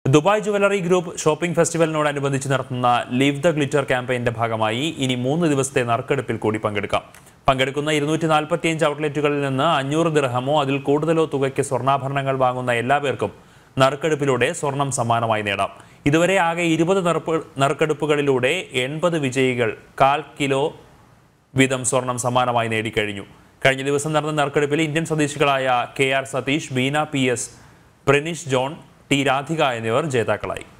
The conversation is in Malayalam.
ദുബായ് ജുവലറി ഗ്രൂപ്പ് ഷോപ്പിംഗ് ഫെസ്റ്റിവലിനോടനുബന്ധിച്ച് നടത്തുന്ന ലീവ് ദ ഗ്ലിറ്റർ ക്യാമ്പയിന്റെ ഭാഗമായി ഇനി മൂന്ന് ദിവസത്തെ നറുക്കെടുപ്പിൽ കൂടി പങ്കെടുക്കാം പങ്കെടുക്കുന്ന ഇരുന്നൂറ്റി നാൽപ്പത്തിയഞ്ച് ഔട്ട്ലെറ്റുകളിൽ നിന്ന് അഞ്ഞൂറ് ദിർഹമോ അതിൽ കൂടുതലോ തുകയ്ക്ക് സ്വർണ്ണാഭരണങ്ങൾ വാങ്ങുന്ന എല്ലാ പേർക്കും നറുക്കെടുപ്പിലൂടെ സ്വർണം സമ്മാനമായി നേടാം ഇതുവരെ ആകെ ഇരുപത് നറുപ്പ് നറുക്കെടുപ്പുകളിലൂടെ എൺപത് വിജയികൾ കാൽ കിലോ വീതം സ്വർണം സമ്മാനമായി നേടിക്കഴിഞ്ഞു കഴിഞ്ഞ ദിവസം നടന്ന നറുക്കെടുപ്പിൽ ഇന്ത്യൻ സ്വദേശികളായ K R Satheesh Beena P S Prinish John T Radhika എന്നിവർ ജേതാക്കളായി